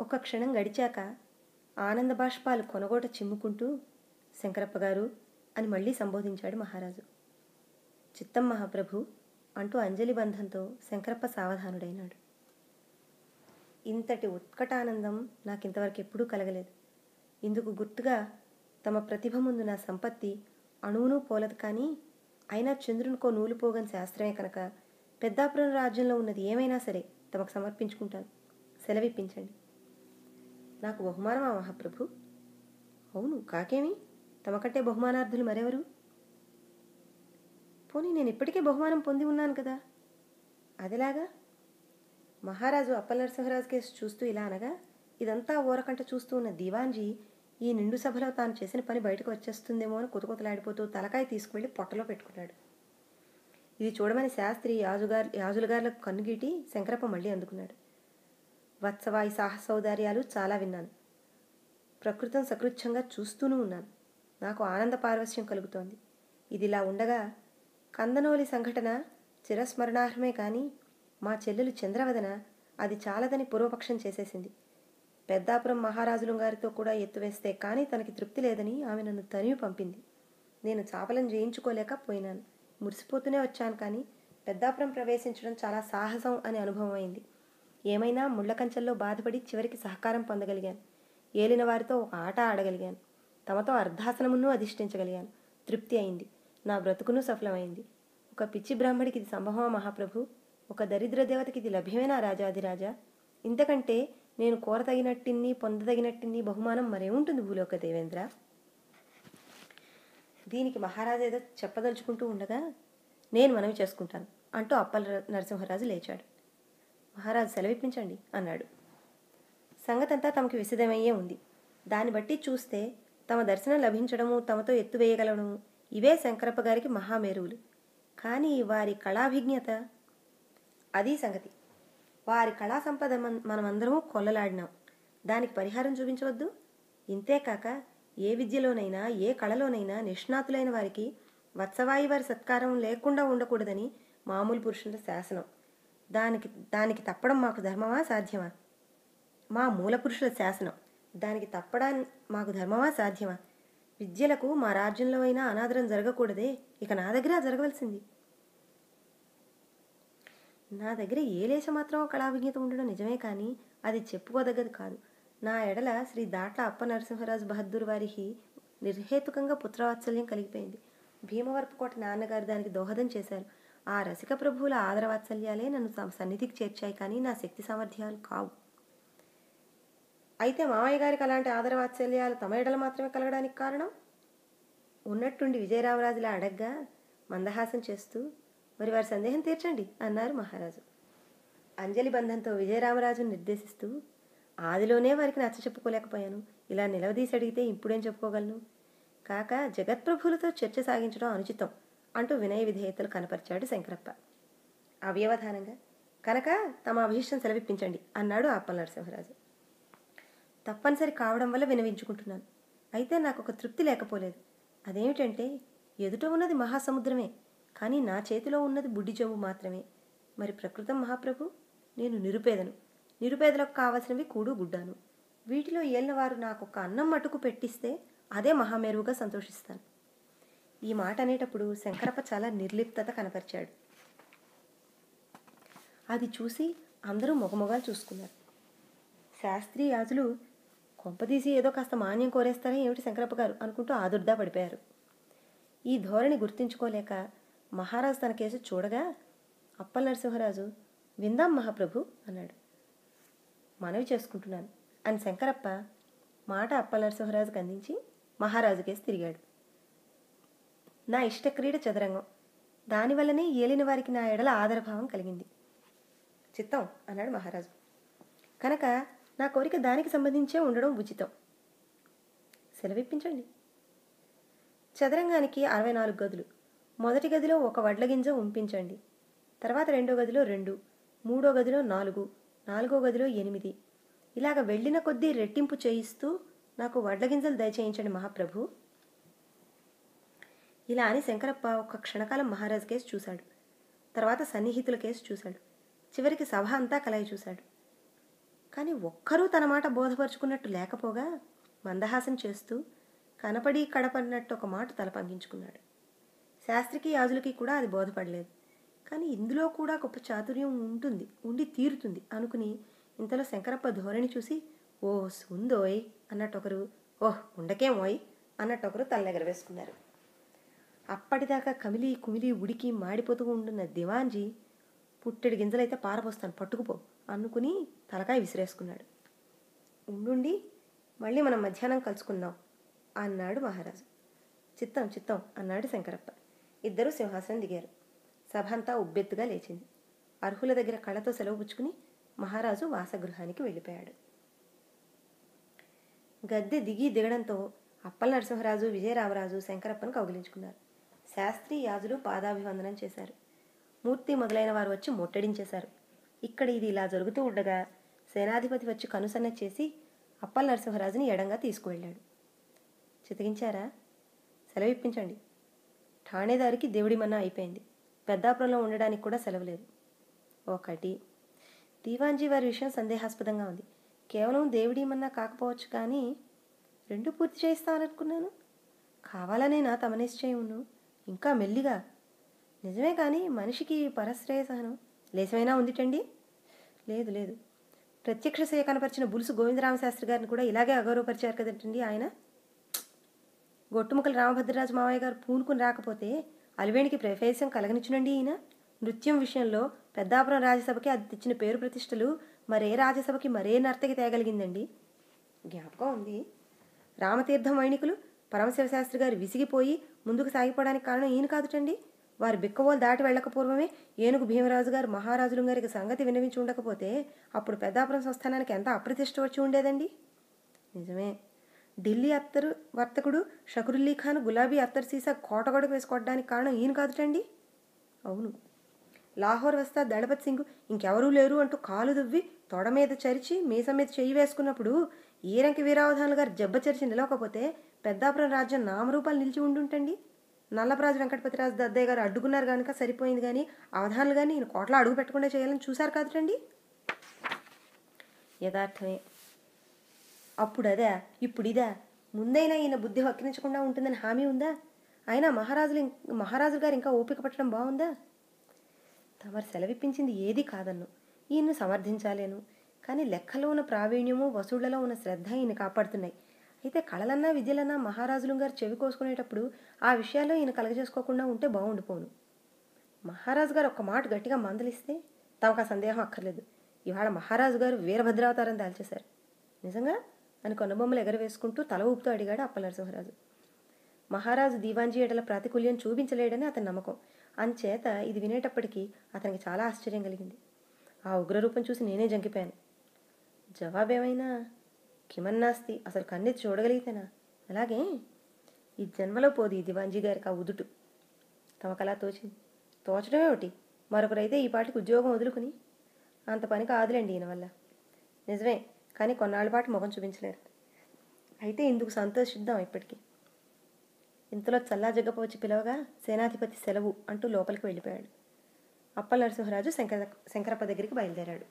ఒక క్షణం గడిచాక ఆనంద బాష్పాలు కొనగోట చిమ్ముకుంటూ శంకరప్ప గారు అని మళ్ళీ సంబోధించాడు మహారాజు చిత్తం మహాప్రభు అంటూ అంజలి బంధంతో శంకరప్ప సావధానుడైనాడు ఇంతటి ఉత్కటానందం నాకింతవరకు ఎప్పుడూ కలగలేదు ఇందుకు గుర్తుగా తమ ప్రతిభ ముందు నా సంపత్తి అణువును పోలదు కానీ అయినా చంద్రునికో నూలు పోగని శాస్త్రమే కనుక పెద్దాపురం రాజ్యంలో ఉన్నది ఏమైనా సరే తమకు సమర్పించుకుంటాను సెలవిప్పించండి నాకు బహుమానమా మహాప్రభు అవును కాకేమి తమకంటే బహుమానార్థులు మరెవరు పోనీ నేను ఇప్పటికే బహుమానం పొంది ఉన్నాను కదా అదిలాగా మహారాజు అప్పలనరసింహరాజు కేసు చూస్తూ ఇలా అనగా ఇదంతా ఊరకంట చూస్తూ ఉన్న దివాన్జీ ఈ నిండు సభలో తాను చేసిన పని బయటకు వచ్చేస్తుందేమో అని కుతకుతలాడిపోతూ తలకాయ తీసుకువెళ్ళి పొట్టలో పెట్టుకున్నాడు ఇది చూడమని శాస్త్రి యాజుగారు యాజులగారులకు కన్నుగీటి శంకరప్ప మళ్ళీ అందుకున్నాడు వత్సవాయి సాహసౌదార్యాలు చాలా విన్నాను ప్రకృతం సకృచ్ఛంగా చూస్తూనూ ఉన్నాను నాకు ఆనంద పారవశ్యం కలుగుతోంది ఇది ఇలా ఉండగా కందనోలి సంఘటన చిరస్మరణార్హమే కానీ మా చెల్లెలు చంద్రవదన అది చాలదని పూర్వపక్షం చేసేసింది పెద్దాపురం మహారాజులు గారితో కూడా ఎత్తువేస్తే కానీ తనకి తృప్తి లేదని ఆమె నన్ను తనివి పంపింది నేను చాపలను జయించుకోలేక పోయినాను మురిసిపోతూనే వచ్చాను కానీ పెద్దాపురం ప్రవేశించడం చాలా సాహసం అనే అనుభవం అయింది ఏమైనా ముళ్ళ కంచెల్లో బాధపడి చివరికి సహకారం పొందగలిగాను ఏలిన వారితో ఒక ఆట ఆడగలిగాను తమతో అర్ధాసనమును అధిష్ఠించగలిగాను తృప్తి అయింది నా బ్రతుకును సఫలమైంది ఒక పిచ్చి బ్రాహ్మడికి ఇది సంభవమా మహాప్రభు ఒక దరిద్ర దేవతకి ఇది లభ్యమేనా రాజాదిరాజా ఇంతకంటే నేను కోరతగినట్టిన్ని పొందదగినట్టిన్ని బహుమానం మరేముంటుంది భూలోక దేవేంద్ర దీనికి మహారాజు ఏదో చెప్పదలుచుకుంటూ ఉండగా నేను మనవి చేసుకుంటాను అంటూ అప్పల నరసింహరాజు లేచాడు మహారాజు సెలవిప్పించండి అన్నాడు సంగతంతా తమకి విసిదమయ్యే ఉంది దాన్ని బట్టి చూస్తే తమ దర్శనం లభించడము తమతో ఎత్తువేయగలడము ఇవే శంకరప్ప గారికి మహామేరువులు కానీ వారి కళాభిజ్ఞత అది సంగతి వారి కళా సంపద మన మనమందరము కొల్లలాడినాం దానికి పరిహారం చూపించవద్దు ఇంతేకాక ఏ విద్యలోనైనా ఏ కళలోనైనా నిష్ణాతులైన వారికి వత్సవాయి వారి సత్కారం లేకుండా ఉండకూడదని మామూలు పురుషుల శాసనం దానికి దానికి తప్పడం మాకు ధర్మమా సాధ్యమా మా మూల పురుషుల శాసనం దానికి తప్పడానికి మాకు ధర్మమా సాధ్యమా విద్యలకు మా రాజ్యంలో అయినా అనాదరం జరగకూడదే ఇక నా దగ్గర జరగవలసింది నా దగ్గర ఏ లేశ మాత్రం కళావిజ్ఞత ఉండడం నిజమే కానీ అది చెప్పుకోదగ్గది కాదు నా ఎడల శ్రీ దాట్ల అప్ప నరసింహరాజు బహద్దూర్ వారికి నిర్హేతుకంగా పుత్రవాత్సల్యం కలిగిపోయింది భీమవరపు కోట నాన్నగారు దానికి దోహదం చేశారు ఆ రసిక ప్రభువుల ఆదరవాత్సల్యాలే నన్ను తమ సన్నిధికి చేర్చాయి కానీ నా శక్తి సామర్థ్యాలు కావు అయితే మామయ్య గారికి అలాంటి ఆదరవాత్సల్యాలు తమ ఎడల మాత్రమే కలగడానికి కారణం ఉన్నట్టుండి విజయరామరాజులా అడగ్గా మందహాసం చేస్తూ మరి వారి సందేహం తీర్చండి అన్నారు మహారాజు అంజలి బంధంతో విజయరామరాజును నిర్దేశిస్తూ ఆదిలోనే వారికి నచ్చ చెప్పుకోలేకపోయాను ఇలా నిలవదీసి అడిగితే ఇప్పుడేం చెప్పుకోగలను కాక జగత్ప్రభులతో చర్చ సాగించడం అనుచితం అంటూ వినయ విధేయతలు కనపరిచాడు శంకరప్ప అవ్యవధానంగా కనుక తమ అభీష్టం సెలవిప్పించండి అన్నాడు ఆప్పల నరసింహరాజు తప్పనిసరి కావడం వల్ల వినవించుకుంటున్నాను అయితే నాకు ఒక తృప్తి లేకపోలేదు అదేమిటంటే ఎదుట ఉన్నది మహాసముద్రమే కానీ నా చేతిలో ఉన్నది బుడ్డి చెంబు మాత్రమే మరి ప్రకృతం మహాప్రభు నేను నిరుపేదను నిరుపేదలకు కావలసినవి కూడు గుడ్డాను వీటిలో ఏళ్ళవారు నాకు ఒక అన్నం మటుకు పెట్టిస్తే అదే మహామేరువుగా సంతోషిస్తాను ఈ మాట అనేటప్పుడు శంకరప్ప చాలా నిర్లిప్తత కనపరిచాడు అది చూసి అందరూ మొగమొగాలు చూసుకున్నారు శాస్త్రి యాజులు కొంపదీసి ఏదో కాస్త మాన్యం కోరేస్తారే ఏమిటి శంకరప్ప గారు అనుకుంటూ ఆదుర్దా పడిపోయారు ఈ ధోరణి గుర్తించుకోలేక మహారాజు తన కేసు చూడగా అప్పల నరసింహరాజు విందాం మహాప్రభు అన్నాడు మనవి చేసుకుంటున్నాను అని శంకరప్ప మాట అప్పల నరసింహరాజుకు అందించి మహారాజు కేసు తిరిగాడు నా ఇష్ట క్రీడ చదరంగం దానివల్లనే ఏలిన వారికి నా ఎడల ఆదరభావం కలిగింది చిత్తం అన్నాడు మహారాజు కనుక నా కోరిక దానికి సంబంధించే ఉండడం ఉచితం సెలవిప్పించండి చదరంగానికి అరవై నాలుగు గదులు మొదటి గదిలో ఒక వడ్ల గింజ ఉంపించండి తర్వాత రెండో గదిలో రెండు మూడో గదిలో నాలుగు నాలుగో గదిలో ఎనిమిది ఇలాగ వెళ్ళిన కొద్దీ రెట్టింపు చేయిస్తూ నాకు వడ్ల గింజలు దయచేయించండి మహాప్రభు ఇలా అని శంకరప్ప ఒక క్షణకాలం మహారాజు కేసు చూశాడు తర్వాత సన్నిహితుల కేసు చూశాడు చివరికి సభ అంతా కలయి చూశాడు కానీ ఒక్కరూ తన మాట బోధపరుచుకున్నట్టు లేకపోగా మందహాసం చేస్తూ కనపడి కడపడినట్టు ఒక మాట తల పంగించుకున్నాడు శాస్త్రికి యాజులకి కూడా అది బోధపడలేదు కానీ ఇందులో కూడా గొప్ప చాతుర్యం ఉంటుంది ఉండి తీరుతుంది అనుకుని ఇంతలో శంకరప్ప ధోరణి చూసి ఓ సుందోయ్ అన్నట్టు ఒకరు ఓహ్ ఉండకేమోయ్ అన్నట్టు ఒకరు తలెగరవేసుకున్నారు అప్పటిదాకా కమిలి కుమిలి ఉడికి మాడిపోతూ ఉంటున్న దివాంజీ పుట్టెడు గింజలైతే పారపోస్తాను పట్టుకుపో అనుకుని తలకాయ విసిరేసుకున్నాడు ఉండుండి మళ్ళీ మనం మధ్యాహ్నం కలుసుకుందాం అన్నాడు మహారాజు చిత్తం చిత్తం అన్నాడు శంకరప్ప ఇద్దరూ సింహాసనం దిగారు సభ అంతా ఉబ్బెత్తుగా లేచింది అర్హుల దగ్గర కళ్ళతో సెలవు పుచ్చుకుని మహారాజు వాసగృహానికి వెళ్ళిపోయాడు గద్దె దిగి దిగడంతో అప్పల నరసింహరాజు విజయరామరాజు శంకరప్పను కౌగిలించుకున్నారు శాస్త్రి యాజులు పాదాభివందనం చేశారు మూర్తి మొదలైన వారు వచ్చి ముట్టడించేశారు ఇక్కడ ఇది ఇలా జరుగుతూ ఉండగా సేనాధిపతి వచ్చి కనుసన్న చేసి అప్పల నరసింహరాజుని ఎడంగా తీసుకువెళ్ళాడు చితికించారా సెలవిప్పించండి ఠాణేదారికి దేవుడి మన్నా అయిపోయింది పెద్దాపురంలో ఉండడానికి కూడా సెలవు లేదు ఒకటి దీవాంజీ వారి విషయం సందేహాస్పదంగా ఉంది కేవలం దేవుడి మన్నా కాకపోవచ్చు కానీ రెండు పూర్తి చేయిస్తామనుకున్నాను కావాలనే నా తమ నిశ్చయమును ఇంకా మెల్లిగా నిజమే కానీ మనిషికి పరశ్రేయ సహనం లేసమైనా ఉందిటండి లేదు లేదు ప్రత్యక్ష సేయ కనపరిచిన బులుసు గోవిందరామశాస్త్రి గారిని కూడా ఇలాగే అగౌరవపరిచారు కదంటండి ఆయన గొట్టుముక్కల రామభద్రరాజు మావయ్య గారు పూనుకుని రాకపోతే అలివేణికి ప్రవేశం కలగనిచ్చునండి ఈయన నృత్యం విషయంలో పెద్దాపురం రాజ్యసభకి అది తెచ్చిన పేరు ప్రతిష్టలు మరే రాజ్యసభకి మరే నర్తకి తేగలిగిందండి జ్ఞాపకం ఉంది రామతీర్థం వైణికులు పరమశివశాస్త్రి గారు విసిగిపోయి ముందుకు సాగిపోవడానికి కారణం ఈయన కాదుటండి వారి బిక్కవోలు దాటి వెళ్ళక పూర్వమే ఏనుగు భీమరాజు గారు మహారాజులు గారికి సంగతి వినవించి ఉండకపోతే అప్పుడు పెద్దాపురం సంస్థానానికి ఎంత అప్రతిష్ట వచ్చి ఉండేదండి నిజమే ఢిల్లీ అత్తరు వర్తకుడు షకరుల్లీ ఖాన్ గులాబీ అత్తరు సీసా కోటగొడకు వేసుకోవడానికి కారణం ఈయన కాదుటండి అవును లాహోర్ వస్తా దళపత్ సింగ్ ఇంకెవరూ లేరు అంటూ కాలు దువ్వి తొడ మీద చరిచి మీసం మీద చెయ్యి వేసుకున్నప్పుడు ఈరంకి వీరావధానులు గారు జబ్బ చరిచి నిలవకపోతే పెద్దాపురం రాజ్యం నామరూపాలు నిలిచి ఉండుంటండి నల్లపరాజు వెంకటపతిరాజు దద్దయ్య గారు అడ్డుకున్నారు కనుక సరిపోయింది కానీ అవధానులు కానీ ఈయన కోట్ల అడుగు పెట్టకుండా చేయాలని చూశారు కాదుటండి యథార్థమే అప్పుడు అదే ఇప్పుడు ఇదా ముందైనా ఈయన బుద్ధి వక్రించకుండా ఉంటుందని హామీ ఉందా అయినా మహారాజులు ఇం- మహారాజు గారు ఇంకా ఓపిక పట్టడం బాగుందా తమరు సెలవిప్పించింది ఏది కాదన్ను ఈయన్ను సమర్థించాలేను కానీ లెక్కలో ఉన్న ప్రావీణ్యము వసూళ్లలో ఉన్న శ్రద్ధ ఈయన కాపాడుతున్నాయి అయితే కళలన్నా విద్యలన్నా మహారాజులు గారు చెవి కోసుకునేటప్పుడు ఆ విషయాల్లో ఈయన కలగజేసుకోకుండా ఉంటే బాగుండిపోను మహారాజు గారు ఒక్క మాట గట్టిగా మందలిస్తే తమకు ఆ సందేహం అక్కర్లేదు ఇవాళ మహారాజు గారు వీరభద్రావతారం దాల్చేశారు నిజంగా అని కొనబొమ్మలు ఎగరవేసుకుంటూ తల ఊపుతూ అడిగాడు అప్పల నరసింహరాజు మహారాజు దీవాంజీ ఎడల ప్రాతికూల్యం చూపించలేడని అతని నమ్మకం అంచేత ఇది వినేటప్పటికీ అతనికి చాలా ఆశ్చర్యం కలిగింది ఆ ఉగ్రరూపం చూసి నేనే జంకిపోయాను జవాబేమైనా కిమన్నాస్తి అసలు కన్నెత్తి చూడగలిగితేనా అలాగే ఈ జన్మలో పోదు ఈ దివాంజీ గారికి ఆ ఉదుటు తమకలా తోచింది తోచడమే ఒకటి మరొకరైతే ఈ పాటికి ఉద్యోగం వదులుకుని అంత పని కాదులేండి ఈయన వల్ల నిజమే కానీ కొన్నాళ్ళ పాటు ముఖం చూపించలేరు అయితే ఇందుకు సంతోషిద్దాం ఇప్పటికీ ఇంతలో చల్లా జగ్గప్ప వచ్చి పిలవగా సేనాధిపతి సెలవు అంటూ లోపలికి వెళ్ళిపోయాడు అప్పల నరసింహరాజు శంకర శంకరప్ప దగ్గరికి బయలుదేరాడు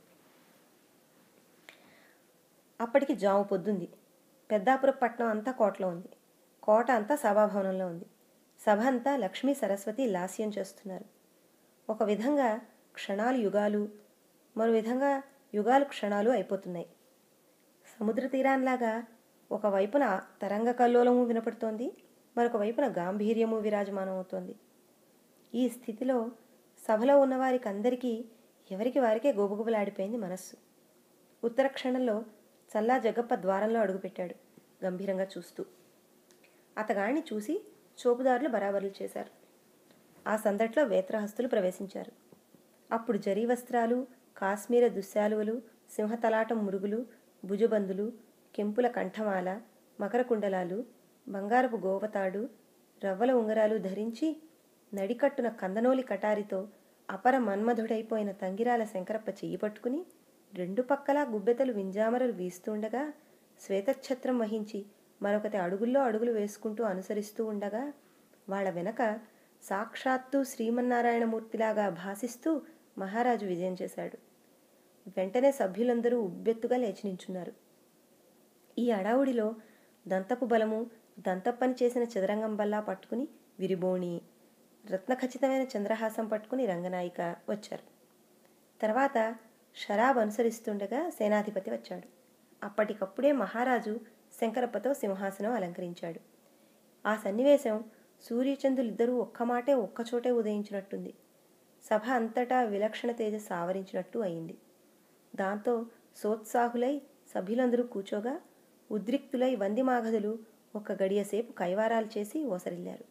అప్పటికి జాము పొద్దుంది పెద్దాపురం పట్నం అంతా కోటలో ఉంది కోట అంతా సభాభవనంలో ఉంది సభ అంతా లక్ష్మీ సరస్వతి లాస్యం చేస్తున్నారు ఒక విధంగా క్షణాలు యుగాలు మరో విధంగా యుగాలు క్షణాలు అయిపోతున్నాయి సముద్ర తీరాన్లాగా ఒక వైపున తరంగ కల్లోలము వినపడుతోంది మరొక వైపున గాంభీర్యము విరాజమానం అవుతోంది ఈ స్థితిలో సభలో ఉన్నవారికి అందరికీ ఎవరికి వారికే గోబుగుబలాడిపోయింది మనస్సు ఉత్తర క్షణంలో చల్లా జగ్గప్ప ద్వారంలో అడుగుపెట్టాడు గంభీరంగా చూస్తూ అతగాడిని చూసి చూపుదారులు బరాబరులు చేశారు ఆ సందట్లో వేత్రహస్తులు ప్రవేశించారు అప్పుడు జరీ వస్త్రాలు కాశ్మీర దుశ్శాలువలు సింహతలాటం మురుగులు భుజబందులు కెంపుల కంఠమాల మకర కుండలాలు బంగారపు గోవతాడు రవ్వల ఉంగరాలు ధరించి నడికట్టున కందనోలి కటారితో అపర మన్మధుడైపోయిన తంగిరాల శంకరప్ప చెయ్యి పట్టుకుని రెండు పక్కలా గుబ్బెతలు వింజామరలు వీస్తుండగా శ్వేతఛత్రం వహించి మరొకటి అడుగుల్లో అడుగులు వేసుకుంటూ అనుసరిస్తూ ఉండగా వాళ్ళ వెనక సాక్షాత్తు శ్రీమన్నారాయణమూర్తిలాగా భాసిస్తూ మహారాజు విజయం చేశాడు వెంటనే సభ్యులందరూ ఉబ్బెత్తుగా లేచి నించున్నారు ఈ అడావుడిలో దంతపు బలము దంతప్పని చేసిన చదరంగం బల్లా పట్టుకుని విరిబోణి రత్నఖచ్చితమైన చంద్రహాసం పట్టుకుని రంగనాయిక వచ్చారు తర్వాత షరాబ్ అనుసరిస్తుండగా సేనాధిపతి వచ్చాడు అప్పటికప్పుడే మహారాజు శంకరప్పతో సింహాసనం అలంకరించాడు ఆ సన్నివేశం సూర్యచంద్రులిద్దరూ ఒక్క మాటే ఒక్కచోటే ఉదయించినట్టుంది సభ అంతటా విలక్షణ తేజస్ ఆవరించినట్టు అయింది దాంతో సోత్సాహులై సభ్యులందరూ కూచోగా ఉద్రిక్తులై వందిమాగధులు ఒక గడియసేపు కైవారాలు చేసి ఓసరిల్లారు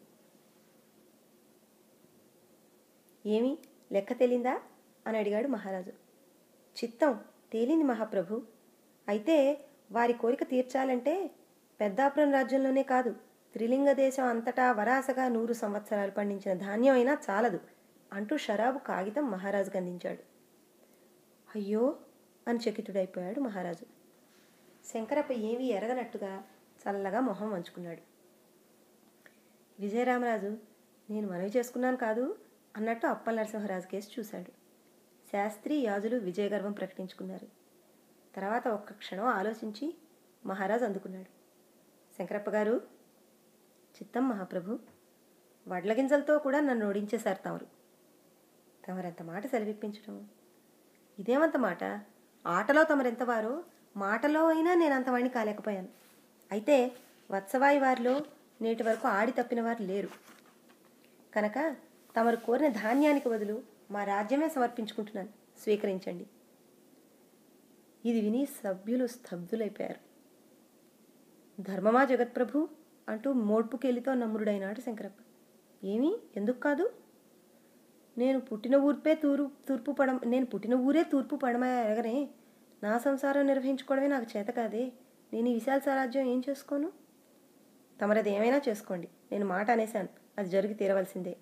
ఏమి లెక్క తేలిందా అని అడిగాడు మహారాజు చిత్తం తేలింది మహాప్రభు అయితే వారి కోరిక తీర్చాలంటే పెద్దాపురం రాజ్యంలోనే కాదు త్రిలింగ దేశం అంతటా వరాసగా నూరు సంవత్సరాలు పండించిన ధాన్యం అయినా చాలదు అంటూ షరాబు కాగితం మహారాజుకు అందించాడు అయ్యో అని చకితుడైపోయాడు మహారాజు శంకరప్ప ఏమీ ఎరగనట్టుగా చల్లగా మొహం వంచుకున్నాడు విజయరామరాజు నేను మనవి చేసుకున్నాను కాదు అన్నట్టు అప్పల నరసింహరాజు కేసు చూశాడు శాస్త్రి యాజులు విజయగర్వం ప్రకటించుకున్నారు తర్వాత ఒక్క క్షణం ఆలోచించి మహారాజు అందుకున్నాడు శంకరప్ప గారు చిత్తం మహాప్రభు వడ్ల గింజలతో కూడా నన్ను ఓడించేశారు తమరు తమరెంత మాట సెలవిప్పించడం ఇదేమంత మాట ఆటలో తమరెంతవారో మాటలో అయినా నేను అంతవాణ్ణి కాలేకపోయాను అయితే వత్సవాయి వారిలో నేటి వరకు ఆడి తప్పిన వారు లేరు కనుక తమరు కోరిన ధాన్యానికి బదులు మా రాజ్యమే సమర్పించుకుంటున్నాను స్వీకరించండి ఇది విని సభ్యులు స్తబ్దులైపోయారు ధర్మమా జగత్ప్రభు అంటూ మోడ్పుకెళ్ళితో నమ్ముడైనాడు శంకరప్ప ఏమి ఎందుకు కాదు నేను పుట్టిన ఊర్పే తూరు తూర్పు పడమ నేను పుట్టిన ఊరే తూర్పు పడమ ఎరగనే నా సంసారం నిర్వహించుకోవడమే నాకు చేత కాదే నేను ఈ విశాల స్వరాజ్యం ఏం చేసుకోను తమరది ఏమైనా చేసుకోండి నేను మాట అనేశాను అది జరిగి తీరవలసిందే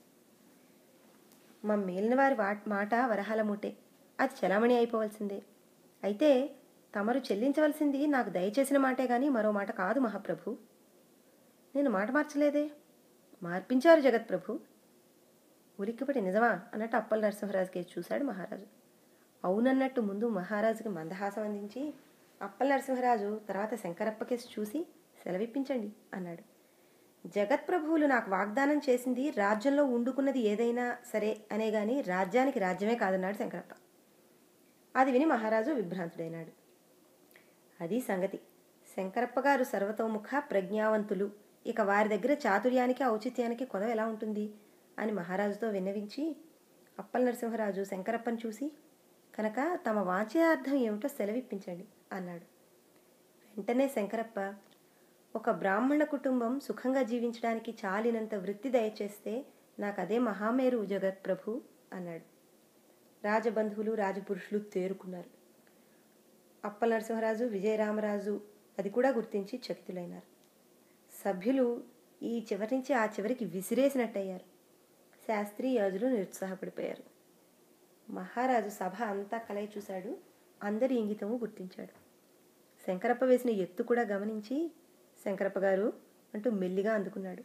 మా మేలిన వారి వా- మాట వరహాల మూటే అది చలామణి అయిపోవలసిందే అయితే తమరు చెల్లించవలసింది నాకు దయచేసిన మాటే కానీ మరో మాట కాదు మహాప్రభు నేను మాట మార్చలేదే మార్పించారు జగత్ప్రభు ఉలిక్కిపడి నిజమా అన్నట్టు అప్పల నరసింహరాజుకి చూశాడు మహారాజు అవునన్నట్టు ముందు మహారాజుకి మందహాసం అందించి అప్పల నరసింహరాజు తర్వాత శంకరప్ప కేసు చూసి సెలవిప్పించండి అన్నాడు జగత్ప్రభువులు నాకు వాగ్దానం చేసింది రాజ్యంలో ఉండుకున్నది ఏదైనా సరే అనే గాని రాజ్యానికి రాజ్యమే కాదన్నాడు శంకరప్ప అది విని మహారాజు విభ్రాంతుడైనాడు అది సంగతి శంకరప్ప గారు సర్వతోముఖ ప్రజ్ఞావంతులు ఇక వారి దగ్గర చాతుర్యానికి ఔచిత్యానికి కొదవ ఎలా ఉంటుంది అని మహారాజుతో విన్నవించి అప్పల నరసింహరాజు శంకరప్పని చూసి కనుక తమ వాంఛార్థం ఏమిటో సెలవిప్పించండి అన్నాడు వెంటనే శంకరప్ప ఒక బ్రాహ్మణ కుటుంబం సుఖంగా జీవించడానికి చాలినంత వృత్తి దయచేస్తే నాకు అదే మహామేరు జగత్ ప్రభు అన్నాడు రాజబంధువులు రాజపురుషులు తేరుకున్నారు అప్పల నరసింహరాజు విజయరామరాజు అది కూడా గుర్తించి చకితులైనారు సభ్యులు ఈ చివరి నుంచి ఆ చివరికి విసిరేసినట్టయ్యారు శాస్త్రి యాజులు నిరుత్సాహపడిపోయారు మహారాజు సభ అంతా కలయి చూశాడు అందరి ఇంగితము గుర్తించాడు శంకరప్ప వేసిన ఎత్తు కూడా గమనించి శంకరప్ప గారు అంటూ మెల్లిగా అందుకున్నాడు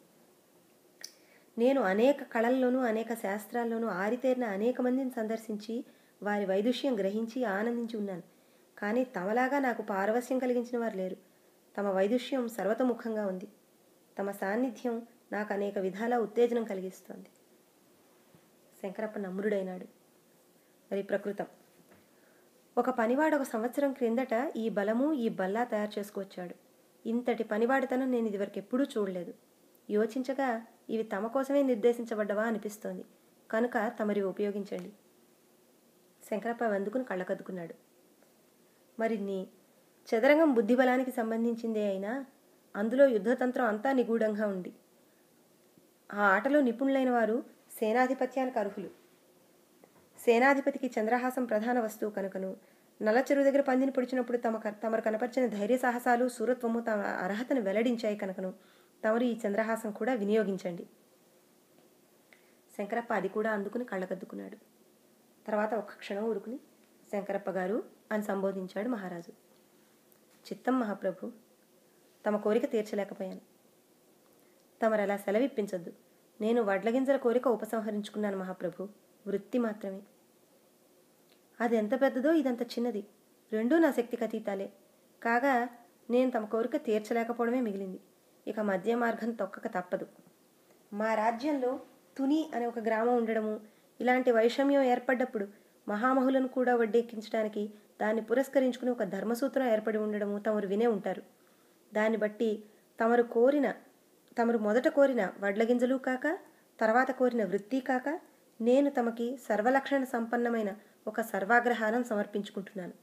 నేను అనేక కళల్లోనూ అనేక శాస్త్రాల్లోనూ ఆరితేరిన అనేక మందిని సందర్శించి వారి వైదుష్యం గ్రహించి ఆనందించి ఉన్నాను కానీ తమలాగా నాకు పారవస్యం కలిగించిన వారు లేరు తమ వైదుష్యం సర్వతముఖంగా ఉంది తమ సాన్నిధ్యం నాకు అనేక విధాల ఉత్తేజనం కలిగిస్తోంది శంకరప్ప నమ్రుడైనాడు మరి ప్రకృతం ఒక పనివాడు ఒక సంవత్సరం క్రిందట ఈ బలము ఈ బల్లా తయారు చేసుకువచ్చాడు ఇంతటి పనివాడితనం నేను ఇదివరకు ఎప్పుడూ చూడలేదు యోచించగా ఇవి తమ కోసమే నిర్దేశించబడ్డవా అనిపిస్తోంది కనుక తమరి ఉపయోగించండి శంకరప్ప వందుకుని కళ్ళకద్దుకున్నాడు మరి నీ చదరంగం బుద్ధిబలానికి సంబంధించిందే అయినా అందులో యుద్ధతంత్రం అంతా నిగూఢంగా ఉంది ఆ ఆటలో నిపుణులైన వారు సేనాధిపత్యానికి అర్హులు సేనాధిపతికి చంద్రహాసం ప్రధాన వస్తువు కనుకను నల్లచెరువు దగ్గర పందిని పొడిచినప్పుడు తమ తమరు కనపరిచిన ధైర్య సాహసాలు సూరత్వము తమ అర్హతను వెల్లడించాయి కనుకను తమరు ఈ చంద్రహాసం కూడా వినియోగించండి శంకరప్ప అది కూడా అందుకుని కళ్ళకద్దుకున్నాడు తర్వాత ఒక్క క్షణం ఊరుకుని శంకరప్ప గారు అని సంబోధించాడు మహారాజు చిత్తం మహాప్రభు తమ కోరిక తీర్చలేకపోయాను తమరు అలా సెలవిప్పించొద్దు నేను వడ్లగింజల కోరిక ఉపసంహరించుకున్నాను మహాప్రభు వృత్తి మాత్రమే అది ఎంత పెద్దదో ఇదంత చిన్నది రెండూ నా శక్తికి అతీతాలే కాగా నేను తమ కోరిక తీర్చలేకపోవడమే మిగిలింది ఇక మధ్య మార్గం తొక్కక తప్పదు మా రాజ్యంలో తుని అనే ఒక గ్రామం ఉండడము ఇలాంటి వైషమ్యం ఏర్పడ్డప్పుడు మహామహులను కూడా వడ్డెక్కించడానికి దాన్ని పురస్కరించుకుని ఒక ధర్మసూత్రం ఏర్పడి ఉండడము తమరు వినే ఉంటారు దాన్ని బట్టి తమరు కోరిన తమరు మొదట కోరిన వడ్లగింజలు కాక తర్వాత కోరిన వృత్తి కాక నేను తమకి సర్వలక్షణ సంపన్నమైన ఒక సర్వాగ్రహారం సమర్పించుకుంటున్నాను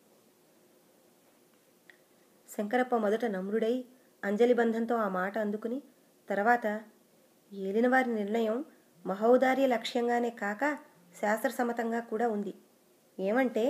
శంకరప్ప మొదట నమ్రుడై అంజలి బంధంతో ఆ మాట అందుకుని తర్వాత ఏలినవారి నిర్ణయం మహౌదార్య లక్ష్యంగానే కాక శాస్త్రసమ్మతంగా కూడా ఉంది ఏమంటే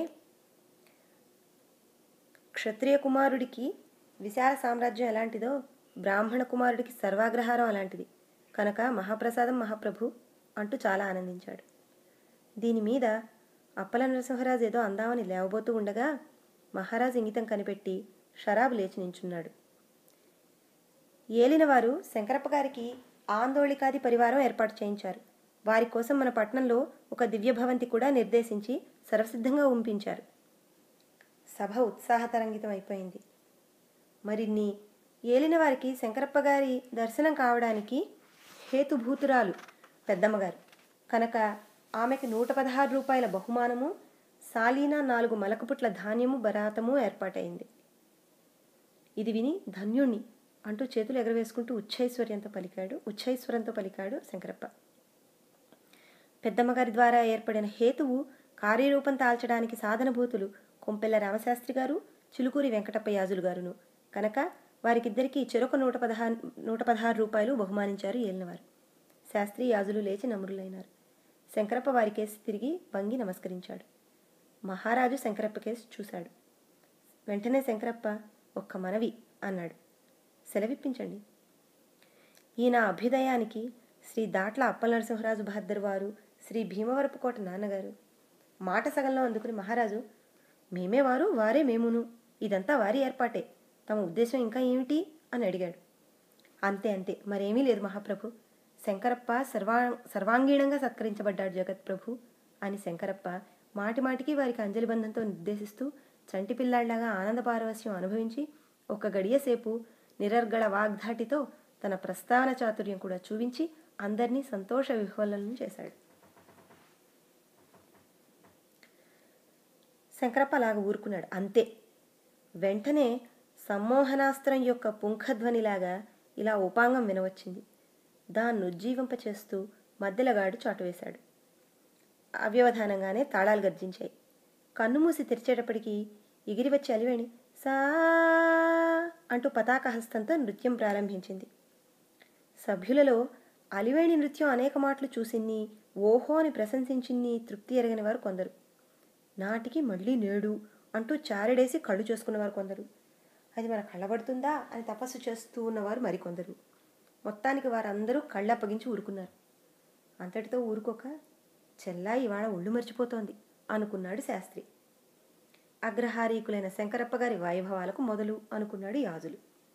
క్షత్రియ కుమారుడికి విశాల సామ్రాజ్యం ఎలాంటిదో బ్రాహ్మణ కుమారుడికి సర్వాగ్రహారం అలాంటిది కనుక మహాప్రసాదం మహాప్రభు అంటూ చాలా ఆనందించాడు దీని మీద అప్పల నరసింహరాజు ఏదో అందామని లేవబోతూ ఉండగా మహారాజు ఇంగితం కనిపెట్టి షరాబు లేచి నించున్నాడు ఏలినవారు శంకరప్ప గారికి ఆందోళికాది పరివారం ఏర్పాటు చేయించారు వారి కోసం మన పట్టణంలో ఒక దివ్య భవంతి కూడా నిర్దేశించి సర్వసిద్ధంగా ఉంపించారు సభ ఉత్సాహతరంగితం అయిపోయింది మరిన్ని ఏలిన వారికి శంకరప్ప గారి దర్శనం కావడానికి హేతుభూతురాలు పెద్దమ్మగారు కనుక ఆమెకి నూట పదహారు రూపాయల బహుమానము సాలీనా నాలుగు మలకపుట్ల ధాన్యము బరాతము ఏర్పాటైంది ఇది విని ధన్యుణ్ణి అంటూ చేతులు ఎగరవేసుకుంటూ ఉచ్చైశ్వర్యంతో పలికాడు ఉచ్చైశ్వరంతో పలికాడు శంకరప్ప పెద్దమ్మగారి ద్వారా ఏర్పడిన హేతువు కార్యరూపం తాల్చడానికి సాధనభూతులు కొంపెల్ల రామశాస్త్రి గారు చిలుకూరి వెంకటప్ప యాజులు గారును కనుక వారికిద్దరికీ చెరొక నూట పదహారు నూట పదహారు రూపాయలు బహుమానించారు ఏలినవారు శాస్త్రి యాజులు లేచి నమ్రులైనారు శంకరప్ప వారి కేసు తిరిగి వంగి నమస్కరించాడు మహారాజు శంకరప్ప కేసు చూశాడు వెంటనే శంకరప్ప ఒక్క మనవి అన్నాడు సెలవిప్పించండి ఈ నా అభ్యుదయానికి శ్రీ దాట్ల అప్పల నరసింహరాజు బహద్దర్ వారు శ్రీ భీమవరపుకోట నాన్నగారు మాట సగంలో అందుకుని మహారాజు మేమే వారు వారే మేమును ఇదంతా వారి ఏర్పాటే తమ ఉద్దేశం ఇంకా ఏమిటి అని అడిగాడు అంతే అంతే మరేమీ లేదు మహాప్రభు శంకరప్ప సర్వా సర్వాంగీణంగా సత్కరించబడ్డాడు జగత్ప్రభు అని శంకరప్ప మాటి మాటికి వారికి అంజలి బంధంతో నిర్దేశిస్తూ చంటి పిల్లాళ్లాగా ఆనంద పారవస్యం అనుభవించి ఒక గడియ సేపు నిరర్గళ వాగ్ధాటితో తన ప్రస్తావన చాతుర్యం కూడా చూపించి అందరినీ సంతోష విహ్వలను చేశాడు శంకరప్ప అలాగ ఊరుకున్నాడు అంతే వెంటనే సమ్మోహనాస్త్రం యొక్క పుంఖధ్వనిలాగా ఇలా ఉపాంగం వినవచ్చింది దాన్ని ఉజ్జీవింపచేస్తూ మధ్యలగాడు చాటువేశాడు అవ్యవధానంగానే తాళాలు గర్జించాయి కన్నుమూసి తెరిచేటప్పటికి ఎగిరి వచ్చి అలివేణి సా అంటూ పతాకహస్తంతో నృత్యం ప్రారంభించింది సభ్యులలో అలివేణి నృత్యం అనేక మాటలు చూసిన్ని ఓహో అని ప్రశంసించిన్ని తృప్తి ఎరగని వారు కొందరు నాటికి మళ్ళీ నేడు అంటూ చారెడేసి కళ్ళు చేసుకున్నవారు కొందరు అది మన కళ్ళబడుతుందా అని తపస్సు చేస్తూ ఉన్నవారు మరికొందరు మొత్తానికి వారందరూ కళ్ళప్పగించి ఊరుకున్నారు అంతటితో ఊరుకోక చెల్లా ఇవాళ ఒళ్ళు మర్చిపోతోంది అనుకున్నాడు శాస్త్రి అగ్రహారీకులైన శంకరప్ప గారి వైభవాలకు మొదలు అనుకున్నాడు యాజులు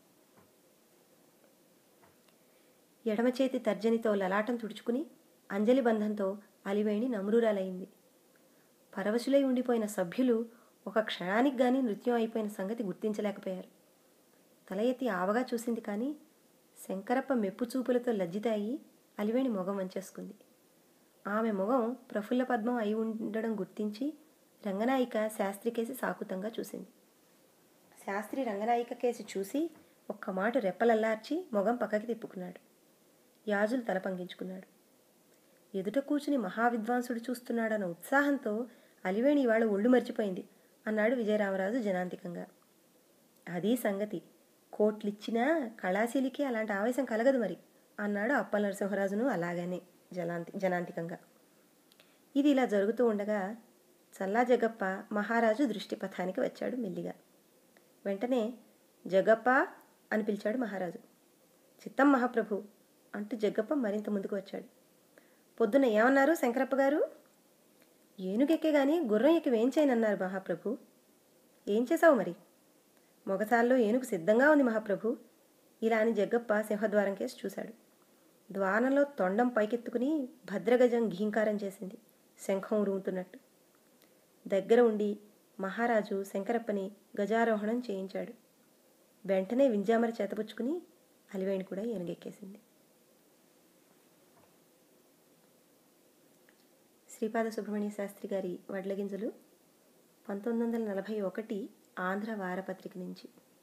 ఎడమ చేతి తర్జనితో లలాటం తుడుచుకుని అంజలి బంధంతో అలివేణి నమ్రురాలైంది పరవశులై ఉండిపోయిన సభ్యులు ఒక క్షణానికి గాని నృత్యం అయిపోయిన సంగతి గుర్తించలేకపోయారు తల ఎత్తి ఆవగా చూసింది కానీ శంకరప్ప మెప్పు చూపులతో లజ్జితాయి అలివేణి మొగం వంచేసుకుంది ఆమె మొగం ప్రఫుల్ల పద్మం అయి ఉండడం గుర్తించి రంగనాయిక శాస్త్రి కేసి సాకుతంగా చూసింది శాస్త్రి రంగనాయిక కేసి చూసి ఒక్క మాట రెప్పలల్లార్చి మొగం పక్కకి తిప్పుకున్నాడు యాజులు తల పంగించుకున్నాడు ఎదుట కూర్చుని మహావిద్వాంసుడు చూస్తున్నాడన్న ఉత్సాహంతో అలివేణి ఇవాళ ఒళ్ళు మర్చిపోయింది అన్నాడు విజయరామరాజు జనాంతికంగా అది సంగతి కోట్లిచ్చినా కళాశీలికి అలాంటి ఆవేశం కలగదు మరి అన్నాడు అప్పల నరసింహరాజును అలాగనే జనాంతి జనాంతికంగా ఇది ఇలా జరుగుతూ ఉండగా చల్లా జగప్ప మహారాజు దృష్టిపథానికి వచ్చాడు మెల్లిగా వెంటనే జగప్ప అని పిలిచాడు మహారాజు చిత్తం మహాప్రభు అంటూ జగ్గప్ప మరింత ముందుకు వచ్చాడు పొద్దున ఏమన్నారు శంకరప్ప గారు ఏనుగెక్కే గాని గుర్రం ఎక్కి వేయించాయనన్నారు మహాప్రభు ఏం చేశావు మరి మొగసాల్లో ఏనుగు సిద్ధంగా ఉంది మహాప్రభు ఇలా అని జగ్గప్ప సింహద్వారం కేసి చూశాడు ద్వారంలో తొండం పైకెత్తుకుని భద్రగజం ఘీంకారం చేసింది శంఖం ఉరుముతున్నట్టు దగ్గర ఉండి మహారాజు శంకరప్పని గజారోహణం చేయించాడు వెంటనే వింజామరి చేతపుచ్చుకుని అలివేణి కూడా ఏనుగెక్కేసింది శ్రీపాద సుబ్రహ్మణ్య శాస్త్రి గారి వడ్లగింజలు పంతొమ్మిది వందల నలభై ఒకటి ఆంధ్ర వారపత్రిక నుంచి